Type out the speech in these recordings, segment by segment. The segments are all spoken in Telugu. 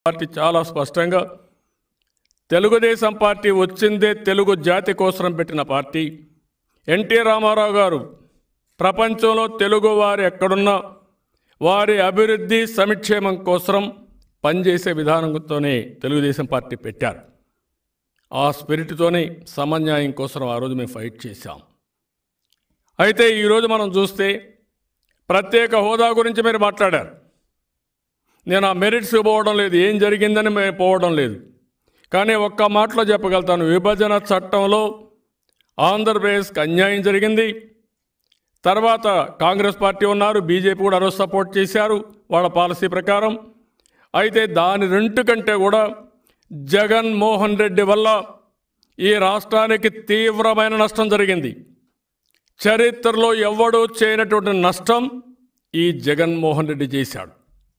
పార్టీ చాలా స్పష్టంగా తెలుగుదేశం పార్టీ వచ్చిందే తెలుగు జాతి కోసం పెట్టిన పార్టీ ఎన్టీ రామారావు గారు ప్రపంచంలో తెలుగు వారు ఎక్కడున్నా వారి అభివృద్ధి సంక్షేమం కోసం పనిచేసే విధానంతోనే తెలుగుదేశం పార్టీ పెట్టారు ఆ స్పిరిట్తోనే సమన్యాయం కోసం ఆ రోజు మేము ఫైట్ చేశాం అయితే ఈరోజు మనం చూస్తే ప్రత్యేక హోదా గురించి మీరు మాట్లాడారు నేను ఆ మెరిట్స్ పోవడం లేదు ఏం జరిగిందని మేము పోవడం లేదు కానీ ఒక్క మాటలో చెప్పగలుగుతాను విభజన చట్టంలో ఆంధ్రప్రదేశ్కి అన్యాయం జరిగింది తర్వాత కాంగ్రెస్ పార్టీ ఉన్నారు బీజేపీ కూడా ఆ రోజు సపోర్ట్ చేశారు వాళ్ళ పాలసీ ప్రకారం అయితే దాని రెండు కంటే కూడా జగన్మోహన్ రెడ్డి వల్ల ఈ రాష్ట్రానికి తీవ్రమైన నష్టం జరిగింది చరిత్రలో ఎవ్వడూ చేయనటువంటి నష్టం ఈ జగన్మోహన్ రెడ్డి చేశాడు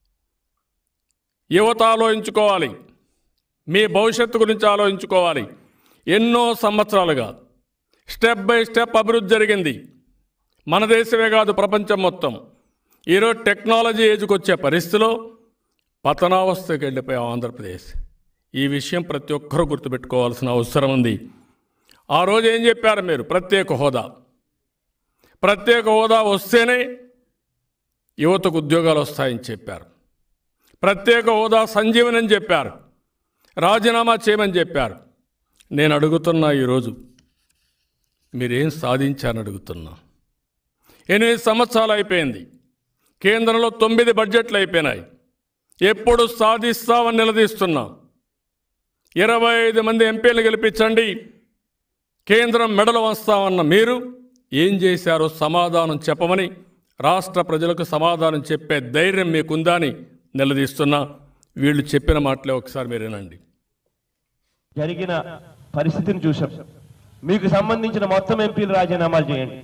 యువత ఆలోచించుకోవాలి మీ భవిష్యత్తు గురించి ఆలోచించుకోవాలి ఎన్నో సంవత్సరాలుగా స్టెప్ బై స్టెప్ అభివృద్ధి జరిగింది మన దేశమే కాదు ప్రపంచం మొత్తం ఈరోజు టెక్నాలజీ ఏజ్కి వచ్చే పరిస్థితిలో పతనావస్థకి వెళ్ళిపోయాం ఆంధ్రప్రదేశ్ ఈ విషయం ప్రతి ఒక్కరూ గుర్తుపెట్టుకోవాల్సిన అవసరం ఉంది ఆ రోజు ఏం చెప్పారు మీరు ప్రత్యేక హోదా ప్రత్యేక హోదా వస్తేనే యువతకు ఉద్యోగాలు వస్తాయని చెప్పారు ప్రత్యేక హోదా సంజీవని అని చెప్పారు రాజీనామా చేయమని చెప్పారు నేను అడుగుతున్నా ఈరోజు మీరేం సాధించారని అడుగుతున్నా ఎనిమిది సంవత్సరాలు అయిపోయింది కేంద్రంలో తొమ్మిది బడ్జెట్లు అయిపోయినాయి ఎప్పుడు సాధిస్తామని నిలదీస్తున్నాం ఇరవై ఐదు మంది ఎంపీలు గెలిపించండి కేంద్రం మెడలు వస్తామన్న మీరు ఏం చేశారో సమాధానం చెప్పమని రాష్ట్ర ప్రజలకు సమాధానం చెప్పే ధైర్యం మీకుందా అని నిలదీస్తున్నా వీళ్ళు చెప్పిన మాటలే ఒకసారి మీరు వినండి జరిగిన పరిస్థితిని చూశాం మీకు సంబంధించిన మొత్తం ఎంపీలు రాజీనామాలు చేయండి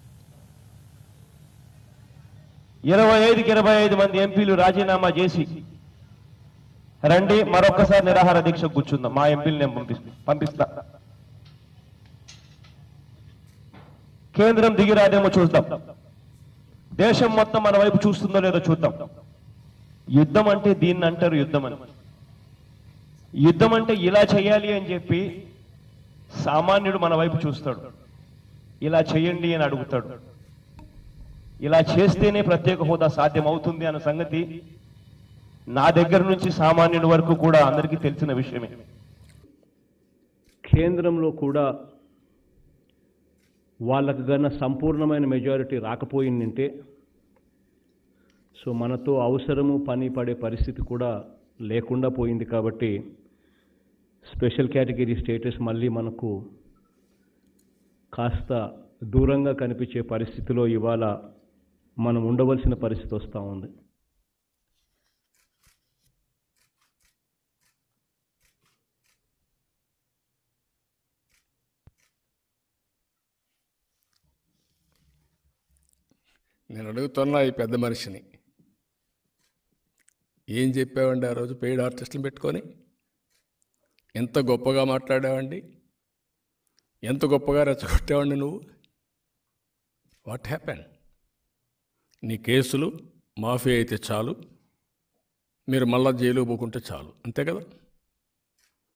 ఇరవై ఐదుకి ఇరవై ఐదు మంది ఎంపీలు రాజీనామా చేసి రండి మరొకసారి నిరాహార దీక్ష కూర్చుందాం మా ఎంపీలు నేను పంపిస్తా పంపిస్తా కేంద్రం దిగిరాదేమో చూద్దాం దేశం మొత్తం మన వైపు చూస్తుందో లేదో చూద్దాం యుద్ధం అంటే దీన్ని అంటారు యుద్ధం అని యుద్ధం అంటే ఇలా చేయాలి అని చెప్పి సామాన్యుడు మన వైపు చూస్తాడు ఇలా చేయండి అని అడుగుతాడు ఇలా చేస్తేనే ప్రత్యేక హోదా సాధ్యం అవుతుంది అన్న సంగతి నా దగ్గర నుంచి సామాన్యుడి వరకు కూడా అందరికీ తెలిసిన విషయమే కేంద్రంలో కూడా వాళ్ళకు గన సంపూర్ణమైన మెజారిటీ రాకపోయిందంటే సో మనతో అవసరము పని పడే పరిస్థితి కూడా లేకుండా పోయింది కాబట్టి స్పెషల్ కేటగిరీ స్టేటస్ మళ్ళీ మనకు కాస్త దూరంగా కనిపించే పరిస్థితిలో ఇవాళ మనం ఉండవలసిన పరిస్థితి వస్తూ ఉంది నేను అడుగుతున్నా ఈ పెద్ద మనిషిని ఏం చెప్పావండి ఆ రోజు పెయిడ్ ఆర్టిస్టులు పెట్టుకొని ఎంత గొప్పగా మాట్లాడావండి ఎంత గొప్పగా రెచ్చగొట్టావండి నువ్వు వాట్ హ్యాపెన్ నీ కేసులు మాఫీ అయితే చాలు మీరు మళ్ళా జైలు పోకుంటే చాలు అంతే కదా